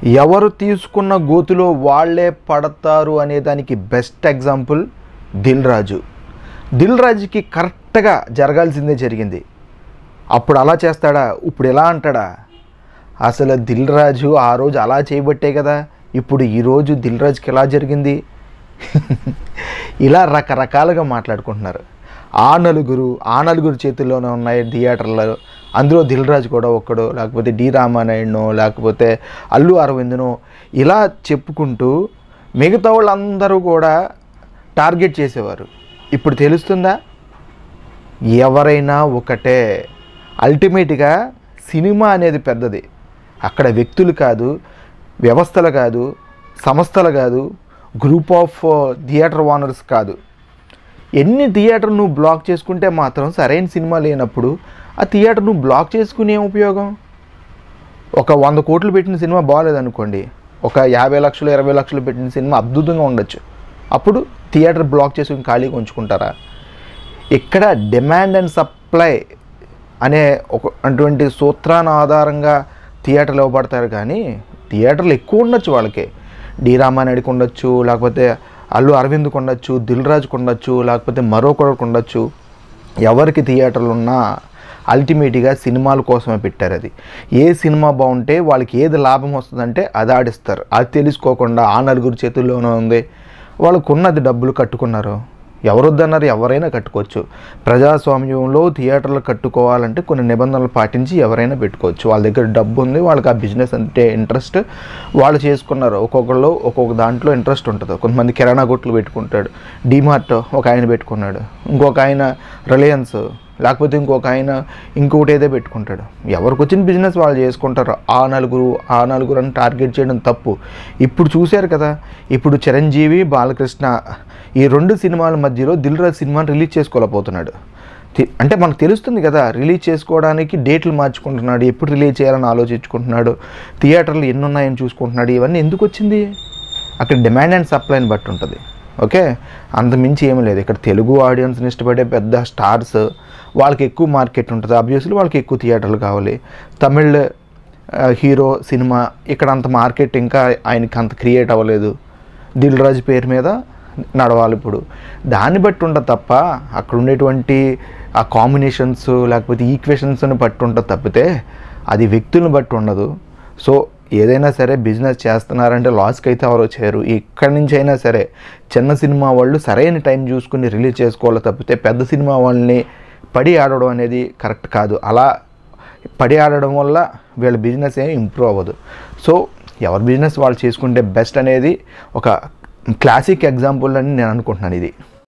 ఎవరు తీసుకున్న గోతులో వాళ్ళే పడతారు అనే దానికి బెస్ట్ ఎగ్జాంపుల్ దిల్ రాజు దిల్ రాజుకి కరెక్ట్గా జరగాల్సిందే జరిగింది అప్పుడు అలా చేస్తాడా ఇప్పుడు ఎలా అంటాడా అసలు దిల్ రాజు ఆ రోజు అలా చేయబట్టే కదా ఇప్పుడు ఈరోజు దిల్ రాజుకి ఎలా జరిగింది ఇలా రకరకాలుగా మాట్లాడుకుంటున్నారు ఆ నలుగురు ఆ నలుగురు చేతుల్లోనే ఉన్నాయి థియేటర్లో అందులో దిల్ రాజు కూడా ఒక్కడు లేకపోతే డి రామానాయుడునో లేకపోతే అల్లు అరవింద్నో ఇలా చెప్పుకుంటూ మిగతా వాళ్ళందరూ కూడా టార్గెట్ చేసేవారు ఇప్పుడు తెలుస్తుందా ఎవరైనా ఒకటే అల్టిమేట్గా సినిమా అనేది పెద్దది అక్కడ వ్యక్తులు కాదు వ్యవస్థలు కాదు సంస్థలు కాదు గ్రూప్ ఆఫ్ థియేటర్ ఓనర్స్ కాదు ఎన్ని థియేటర్ నువ్వు బ్లాక్ చేసుకుంటే మాత్రం సరైన సినిమా లేనప్పుడు ఆ థియేటర్ నువ్వు బ్లాక్ చేసుకునే ఉపయోగం ఒక వంద కోట్లు పెట్టిన సినిమా బాగాలేదనుకోండి ఒక యాభై లక్షలు ఇరవై లక్షలు పెట్టిన సినిమా అద్భుతంగా ఉండొచ్చు అప్పుడు థియేటర్ బ్లాక్ చేసుకుని ఖాళీగా ఉంచుకుంటారా ఇక్కడ డిమాండ్ అండ్ సప్లై అనే ఒక అటువంటి సూత్రాన్ని ఆధారంగా థియేటర్లు ఇవ్వబడతారు కానీ థియేటర్లు ఎక్కువ ఉండొచ్చు వాళ్ళకి డి రామానాయుడికి ఉండొచ్చు లేకపోతే అల్లు అరవింద్కి ఉండొచ్చు దిల్ రాజుకు ఉండొచ్చు లేకపోతే మరొకరికి ఉండొచ్చు ఎవరికి థియేటర్లు ఉన్నా అల్టిమేట్గా సినిమాల కోసమే పెట్టారు అది ఏ సినిమా బాగుంటే వాళ్ళకి ఏది లాభం వస్తుందంటే అది ఆడిస్తారు అది తెలుసుకోకుండా ఆ నలుగురు చేతుల్లోనే ఉంది వాళ్ళకు ఉన్నది డబ్బులు కట్టుకున్నారు ఎవరు వద్దన్నారు ఎవరైనా కట్టుకోవచ్చు ప్రజాస్వామ్యంలో థియేటర్లు కట్టుకోవాలంటే కొన్ని నిబంధనలు పాటించి ఎవరైనా పెట్టుకోవచ్చు వాళ్ళ దగ్గర డబ్బు ఉంది వాళ్ళకి ఆ బిజినెస్ అంటే ఇంట్రెస్ట్ వాళ్ళు చేసుకున్నారు ఒక్కొక్కళ్ళు ఒక్కొక్క దాంట్లో ఇంట్రెస్ట్ ఉంటుంది కొంతమంది కిరాణా కొట్లు పెట్టుకుంటాడు డిమార్ట్ ఒక ఆయన పెట్టుకున్నాడు ఇంకొక ఆయన రిలయన్స్ లేకపోతే ఇంకొక ఆయన ఇంకొకటి ఏదో పెట్టుకుంటాడు ఎవరికి వచ్చిన బిజినెస్ వాళ్ళు చేసుకుంటారు ఆ నలుగురు ఆ నలుగురు అని టార్గెట్ చేయడం తప్పు ఇప్పుడు చూశారు కదా ఇప్పుడు చిరంజీవి బాలకృష్ణ ఈ రెండు సినిమాల మధ్యలో దిల్ రాజు సినిమాని రిలీజ్ చేసుకోలేకపోతున్నాడు తి- అంటే మనకు తెలుస్తుంది కదా రిలీజ్ చేసుకోవడానికి డేట్లు మార్చుకుంటున్నాడు ఎప్పుడు రిలీజ్ చేయాలని ఆలోచించుకుంటున్నాడు థియేటర్లు ఎన్ని ఉన్నాయని చూసుకుంటున్నాడు ఇవన్నీ ఎందుకు వచ్చింది అక్కడ డిమాండ్ అండ్ సప్లైని బట్టి ఉంటుంది ఓకే అంత మించి ఏమీ లేదు ఇక్కడ తెలుగు ఆడియన్స్ని ఇష్టపడే పెద్ద స్టార్స్ వాళ్ళకి ఎక్కువ మార్కెట్ ఉంటుంది అబ్వియస్లీ వాళ్ళకి ఎక్కువ థియేటర్లు కావాలి తమిళ్ ఆ, హీరో సినిమా ఇక్కడ అంత మార్కెట్ ఇంకా ఆయనకి అంత క్రియేట్ అవ్వలేదు దిల్ రాజు పేరు మీద నడవాలి ఇప్పుడు దాన్ని బట్టి ఉండదు తప్ప అక్కడ ఉండేటువంటి ఆ కాంబినేషన్స్ లేకపోతే ఈక్వేషన్స్ని బట్టి ఉంటుంది తప్పితే అది వ్యక్తులను బట్టి ఉండదు సో ఏదైనా సరే బిజినెస్ చేస్తున్నారంటే లాస్కి అయితే ఎవరో చేయరు ఎక్కడి నుంచి అయినా సరే చిన్న సినిమా వాళ్ళు సరైన టైం చూసుకుని రిలీజ్ చేసుకోవాలి తప్పితే పెద్ద సినిమా వాళ్ళని పడి ఆడడం అనేది కరెక్ట్ కాదు అలా పడి ఆడడం వల్ల వీళ్ళ బిజినెస్ ఏం ఇంప్రూవ్ అవ్వదు సో ఎవరి బిజినెస్ వాళ్ళు చేసుకుంటే బెస్ట్ అనేది ఒక క్లాసిక్ ఎగ్జాంపుల్ అని నేను అనుకుంటున్నాను ఇది